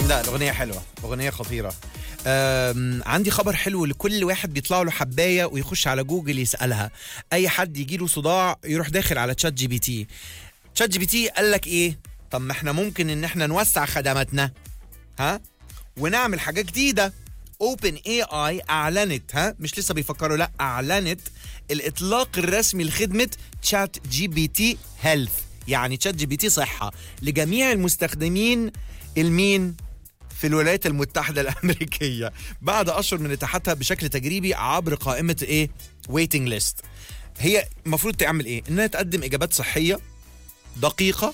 لا الاغنيه حلوه اغنيه خطيره أم، عندي خبر حلو لكل واحد بيطلع له حبايه ويخش على جوجل يسالها اي حد يجي له صداع يروح داخل على تشات جي بي تي تشات جي بي تي قال لك ايه طب ما احنا ممكن ان احنا نوسع خدماتنا ها ونعمل حاجه جديده اوبن اي اي اعلنت ها مش لسه بيفكروا لا اعلنت الاطلاق الرسمي لخدمه تشات جي بي تي هيلث يعني تشات جي بي تي صحه لجميع المستخدمين المين في الولايات المتحده الامريكيه بعد اشهر من اتاحتها بشكل تجريبي عبر قائمه ايه ويتنج ليست هي المفروض تعمل ايه انها تقدم اجابات صحيه دقيقه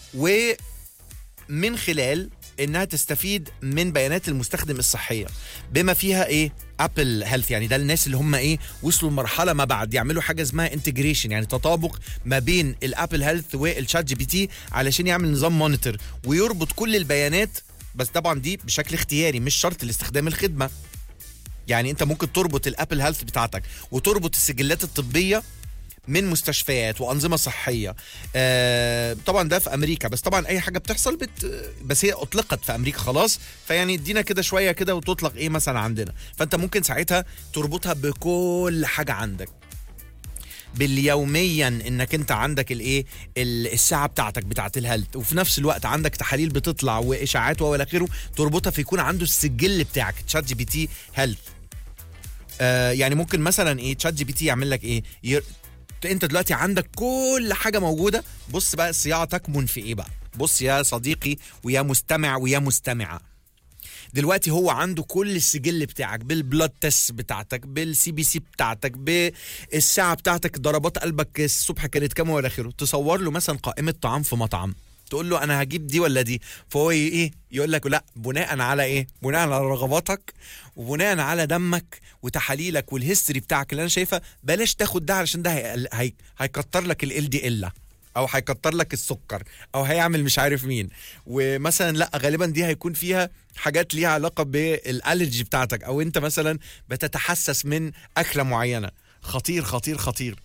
ومن خلال انها تستفيد من بيانات المستخدم الصحيه بما فيها ايه ابل هيلث يعني ده الناس اللي هم ايه وصلوا لمرحله ما بعد يعملوا حاجه اسمها انتجريشن يعني تطابق ما بين الابل هيلث والشات جي بي تي علشان يعمل نظام مونيتور ويربط كل البيانات بس طبعا دي بشكل اختياري مش شرط لاستخدام الخدمه يعني انت ممكن تربط الابل هيلث بتاعتك وتربط السجلات الطبيه من مستشفيات وانظمه صحيه آه طبعا ده في امريكا بس طبعا اي حاجه بتحصل بت بس هي اطلقت في امريكا خلاص فيعني ادينا كده شويه كده وتطلق ايه مثلا عندنا فانت ممكن ساعتها تربطها بكل حاجه عندك باليوميا انك انت عندك الايه ال- الساعه بتاعتك بتاعت الهيلث وفي نفس الوقت عندك تحاليل بتطلع واشاعات والى اخره تربطها فيكون عنده السجل بتاعك تشات جي بي تي هيلث آه يعني ممكن مثلا ايه تشات جي بي تي يعمل لك ايه ير... انت دلوقتي عندك كل حاجه موجوده بص بقى الصياعه تكمن في ايه بقى بص يا صديقي ويا مستمع ويا مستمعه دلوقتي هو عنده كل السجل بتاعك بالبلاد تيست بتاعتك بالسي بي سي بتاعتك بالساعه بتاعتك ضربات قلبك الصبح كانت كام والى اخره تصور له مثلا قائمه طعام في مطعم تقول له انا هجيب دي ولا دي فهو ي- ايه يقول لك لا بناء على ايه بناء على رغباتك وبناء على دمك وتحاليلك والهيستوري بتاعك اللي انا شايفها بلاش تاخد ده علشان ده هي... هي... هيكتر لك ال دي ال او هيكتر لك السكر او هيعمل مش عارف مين ومثلا لا غالبا دي هيكون فيها حاجات ليها علاقه بالالرجي بتاعتك او انت مثلا بتتحسس من اكله معينه خطير خطير خطير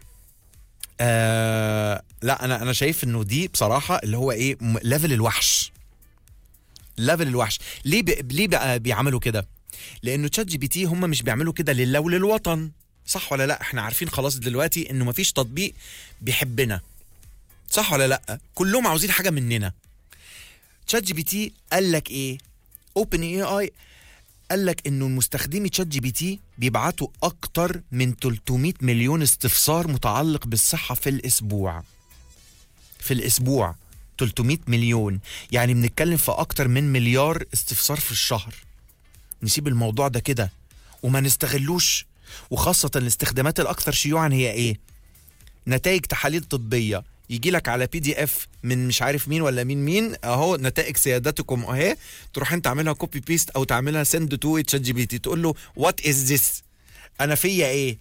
آه لا انا انا شايف انه دي بصراحه اللي هو ايه م- ليفل الوحش ليفل الوحش ليه ب... ليه بقى بيعملوا كده لانه تشات جي بي تي هم مش بيعملوا كده لله وللوطن صح ولا لا احنا عارفين خلاص دلوقتي انه مفيش تطبيق بيحبنا صح ولا لا كلهم عاوزين حاجه مننا تشات جي بي تي قال لك ايه اوبن اي اي قال لك انه المستخدمي تشات جي بي تي بيبعتوا اكتر من 300 مليون استفسار متعلق بالصحه في الاسبوع في الاسبوع 300 مليون يعني بنتكلم في اكتر من مليار استفسار في الشهر نسيب الموضوع ده كده وما نستغلوش وخاصة الاستخدامات الأكثر شيوعا هي إيه؟ نتائج تحاليل طبية يجي لك على بي دي اف من مش عارف مين ولا مين مين اهو نتائج سيادتكم اهي تروح انت تعملها كوبي بيست او تعملها سند تو تشات جي بي تي تقول له وات از ذس انا فيا ايه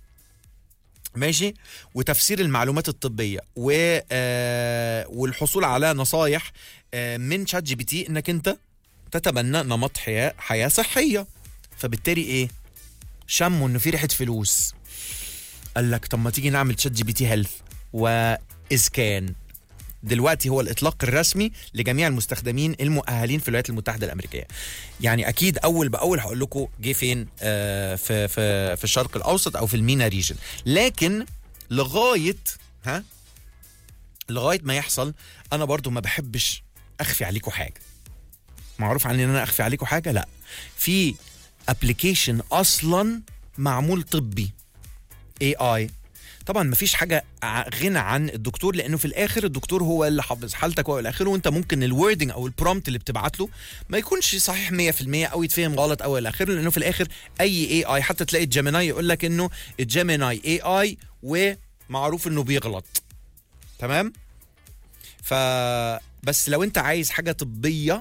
ماشي وتفسير المعلومات الطبيه و آه والحصول على نصايح آه من شات جي بي تي انك انت تتبنى نمط حياه حياه صحيه فبالتالي ايه شموا انه في ريحه فلوس قال لك طب ما تيجي نعمل شات جي بي تي هيلث واسكان دلوقتي هو الاطلاق الرسمي لجميع المستخدمين المؤهلين في الولايات المتحده الامريكيه يعني اكيد اول باول هقول لكم جه فين آه في في في الشرق الاوسط او في المينا ريجن لكن لغايه ها لغايه ما يحصل انا برضو ما بحبش اخفي عليكم حاجه معروف عني ان انا اخفي عليكم حاجه لا في ابلكيشن اصلا معمول طبي اي اي طبعا مفيش حاجه ع- غنى عن الدكتور لانه في الاخر الدكتور هو اللي حافظ حالتك والى اخره وانت ممكن الوردنج او البرومت اللي بتبعت له ما يكونش صحيح 100% او يتفهم غلط او الى اخره لانه في الاخر اي اي اي حتى تلاقي الجيميناي يقول لك انه الجيميناي اي اي ومعروف انه بيغلط تمام ف بس لو انت عايز حاجه طبيه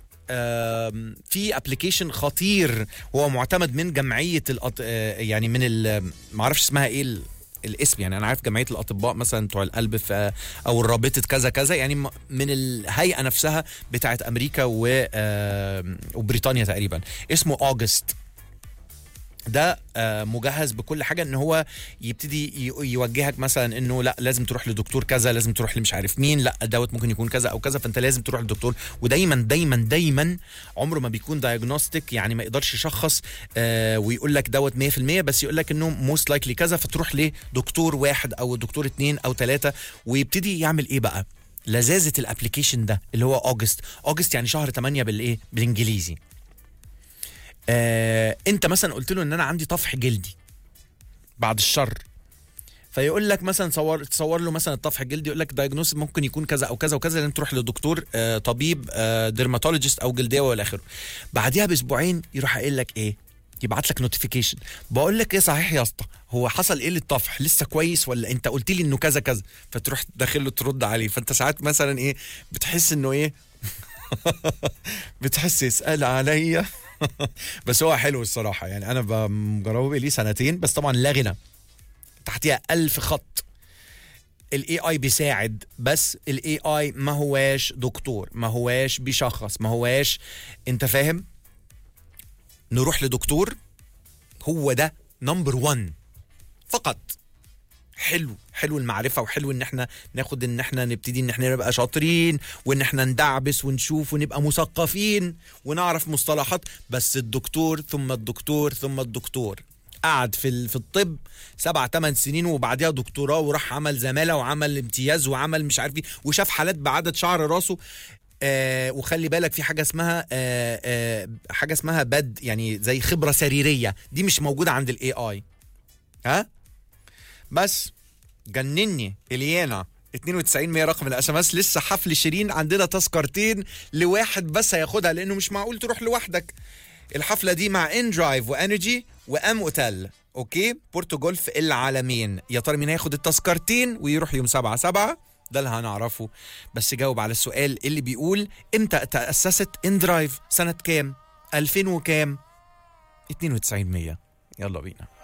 آم، في ابلكيشن خطير هو معتمد من جمعيه الأط... آه، يعني من ال... ما اعرفش اسمها ايه ال... الاسم يعني انا عارف جمعيه الاطباء مثلا بتوع القلب في او الرابطه كذا كذا يعني م- من الهيئه نفسها بتاعت امريكا و... آم، وبريطانيا تقريبا اسمه اوجست ده آه، مجهز بكل حاجه ان هو يبتدي ي- يوجهك مثلا انه لا لازم تروح لدكتور كذا لازم تروح لمش عارف مين لا دوت ممكن يكون كذا او كذا فانت لازم تروح للدكتور ودايما دايما دايما عمره ما بيكون دايجنوستيك يعني ما يقدرش يشخص آه ويقول لك دوت 100% بس يقول لك انه موست لايكلي كذا فتروح لدكتور واحد او دكتور اتنين او ثلاثه ويبتدي يعمل ايه بقى لذاذه الابلكيشن ده اللي هو اوجست اوجست يعني شهر 8 بالايه بالانجليزي آه انت مثلا قلت له ان انا عندي طفح جلدي بعد الشر فيقول لك مثلا صور تصور له مثلا الطفح الجلدي يقول لك دايجنوز ممكن يكون كذا او كذا وكذا لازم تروح لدكتور آه طبيب آه ديرماتولوجيست او جلديه والى اخره بعديها باسبوعين يروح قايل لك ايه يبعت لك نوتيفيكيشن بقول لك ايه صحيح يا اسطى هو حصل ايه للطفح لسه كويس ولا انت قلت لي انه كذا كذا فتروح داخل له ترد عليه فانت ساعات مثلا ايه بتحس انه ايه بتحس يسال عليا بس هو حلو الصراحه يعني انا ب- مجربه لي سنتين بس طبعا لا غنى تحتيها ألف خط الاي اي بيساعد بس الاي اي ما هواش دكتور ما هواش بيشخص ما هواش انت فاهم نروح لدكتور هو ده نمبر 1 فقط حلو حلو المعرفة وحلو ان احنا ناخد ان احنا نبتدي ان احنا نبقى شاطرين وان احنا ندعبس ونشوف ونبقى مثقفين ونعرف مصطلحات بس الدكتور ثم الدكتور ثم الدكتور قعد في ال- في الطب سبع ثمان سنين وبعديها دكتوراه وراح عمل زماله وعمل امتياز وعمل مش عارف ايه وشاف حالات بعدد شعر راسه آه وخلي بالك في حاجه اسمها آه آه حاجه اسمها بد يعني زي خبره سريريه دي مش موجوده عند الاي اي ها بس جنني اليانا 92 100 رقم الاس ام اس لسه حفل شيرين عندنا تذكرتين لواحد بس هياخدها لانه مش معقول تروح لوحدك الحفله دي مع ان درايف وانرجي وام اوتيل اوكي بورتو جولف العالمين يا ترى مين هياخد التذكرتين ويروح يوم 7 7 ده اللي هنعرفه بس جاوب على السؤال اللي بيقول امتى تاسست ان درايف سنه كام 2000 وكام 92 100 يلا بينا